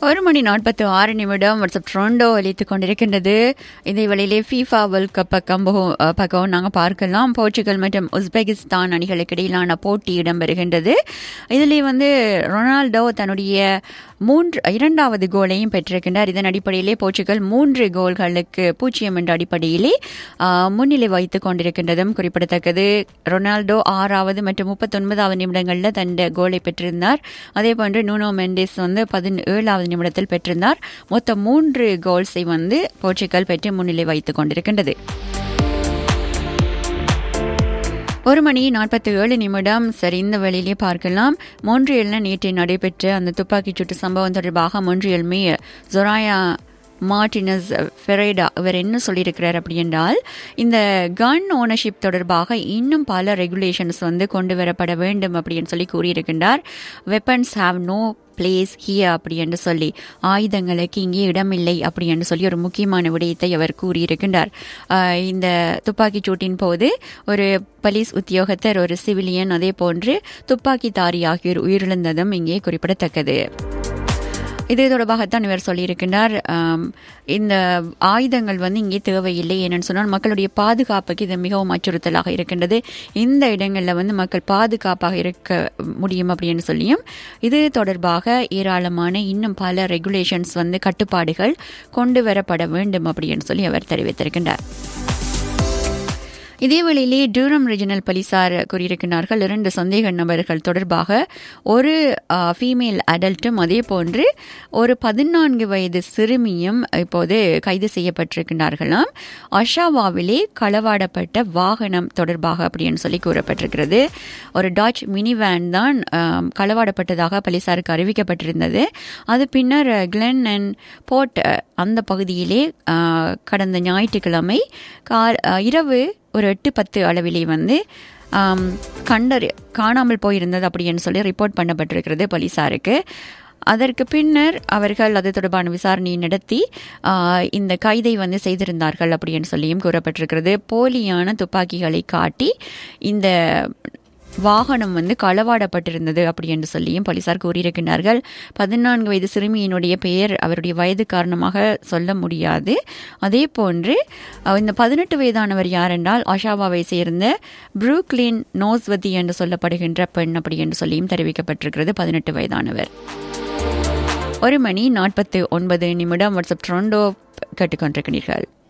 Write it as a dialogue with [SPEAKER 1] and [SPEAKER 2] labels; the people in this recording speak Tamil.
[SPEAKER 1] ஒரு மணி நாற்பத்தி ஆறு நிமிடம் வாட்ஸ்அப் ட்ரோண்டோ அளித்துக் கொண்டிருக்கின்றது இதே வேளையிலே ஃபீஃபா வேர்ல்ட் கப் பக்கம் போ- அஹ் பக்கம் நாங்கள் பார்க்கலாம் போர்ச்சுகல் மற்றும் உஸ்பெகிஸ்தான் அணிகளுக்கு இடையிலான போட்டி இடம்பெறுகின்றது இதிலே வந்து ரொனால்டோ தன்னுடைய மூன்று இரண்டாவது கோலையும் பெற்றிருக்கின்றார் இதன் அடிப்படையிலே போர்ச்சுகல் மூன்று கோல்களுக்கு பூஜ்ஜியம் என்ற அடிப்படையிலே ஆஹ், முன்னிலை வைத்துக் கொண்டிருக்கின்றதும் குறிப்பிடத்தக்கது ரொனால்டோ ஆறாவது மற்றும் முப்பத்தொன்பதாவது நிமிடங்களில் தன் கோலை பெற்றிருந்தார் அதே போன்று நூனோ மெண்டிஸ் வந்து பதினேழாவது நிமிடத்தில் பெற்றிருந்தார் மொத்தம் மூன்று கோல்ஸை வந்து போர்ச்சுகல் பெற்று முன்னிலை வைத்துக் கொண்டிருக்கின்றது ஒரு மணி நாற்பத்தி ஏழு நிமிடம் சரி இந்த வேளையிலே பார்க்கலாம் மொன்றியலில் நேற்று நடைபெற்ற அந்த துப்பாக்கிச் சூட்டு சம்பவம் தொடர்பாக Montreal mayor Soraya Martinez Ferrada இவர் என்ன சொல்லியிருக்கிறார் அப்படி என்றால் இந்த கன் ஓனர்ஷிப் தொடர்பாக இன்னும் பல ரெகுலேஷன்ஸ் வந்து கொண்டு வரப்பட வேண்டும் அப்படின்னு சொல்லி கூறியிருக்கின்றார் weapons have no place here அப்படி என்று சொல்லி ஆயுதங்களுக்கு இங்கே இடமில்லை அப்படி என்று சொல்லி ஒரு முக்கியமான விடயத்தை அவர் கூறியிருக்கின்றார் ஆஹ் இந்த துப்பாக்கிச் சூட்டின் போது ஒரு போலீஸ் உத்தியோகத்தர் ஒரு சிவிலியன் அதே போன்று துப்பாக்கிதாரி ஆகியோர் உயிரிழந்ததும் இங்கே குறிப்பிடத்தக்கது இது தொடர்பாகத்தான் இவர் சொல்லியிருக்கின்றார் ஆம், இந்த ஆயுதங்கள் வந்து இங்கே தேவையில்லை என்னன்னு சொன்னால் மக்களுடைய பாதுகாப்புக்கு இது மிகவும் அச்சுறுத்தலாக இருக்கின்றது இந்த இடங்களில் வந்து மக்கள் பாதுகாப்பாக இருக்க முடியும் அப்படின்னு சொல்லியும் இது தொடர்பாக ஏராளமான இன்னும் பல ரெகுலேஷன்ஸ் வந்து கட்டுப்பாடுகள் கொண்டு வரப்பட வேண்டும் அப்படின்னு சொல்லி அவர் தெரிவித்திருக்கின்றார் இதேவேளையிலே டூரம் ரீஜனல் போலீசார் கூறியிருக்கிறார்கள் இரண்டு சந்தேக நபர்கள் தொடர்பாக ஒரு ஃபீமேல் அடல்ட்டும் அதே போன்று ஒரு பதினான்கு வயது சிறுமியும் இப்போது கைது செய்யப்பட்டிருக்கிறார்களாம் அஷாவாவிலே களவாடப்பட்ட வாகனம் தொடர்பாக அப்படின்னு சொல்லி கூறப்பட்டிருக்கிறது ஒரு டாச் மினி வேன் தான் ஆம், களவாடப்பட்டதாக போலீசாருக்கு அறிவிக்கப்பட்டிருந்தது அது பின்னர் கிளென் அண்ட் போர்ட் அந்த பகுதியிலே ஆ, கடந்த ஞாயிற்றுக்கிழமை கார் ஆ, இரவு ஒரு எட்டு பத்து அளவிலே வந்து ஆம், கண்டறி காணாமல் போயிருந்தது அப்படின்னு சொல்லி ரிப்போர்ட் பண்ணப்பட்டிருக்கிறது போலீசாருக்கு அதற்கு பின்னர் அவர்கள் அது தொடர்பான விசாரணையை நடத்தி ஆ, இந்த கைதை வந்து செய்திருந்தார்கள் அப்படின்னு சொல்லியும் கூறப்பட்டிருக்கிறது போலியான துப்பாக்கிகளை காட்டி இந்த வாகனம் வந்து களவாடப்பட்டிருந்தது அப்படி என்று சொல்லியும் போலீசார் கூறியிருக்கிறார்கள் பதினான்கு வயது சிறுமியினுடைய பெயர் அவருடைய வயது காரணமாக சொல்ல முடியாது அதே போன்று அஹ், இந்த பதினெட்டு வயதானவர் யார் என்றால் ஆஷாவாவை சேர்ந்த ப்ரூக்லின் நோஸ்வதி என்று சொல்லப்படுகின்ற பெண் அப்படி என்று சொல்லியும் தெரிவிக்கப்பட்டிருக்கிறது பதினெட்டு வயதானவர் ஒரு மணி நாற்பத்து ஒன்பது நிமிடம் வாட்ஸ்அப் ட்ரோண்டோ கேட்டுக்கொண்டிருக்கிறீர்கள்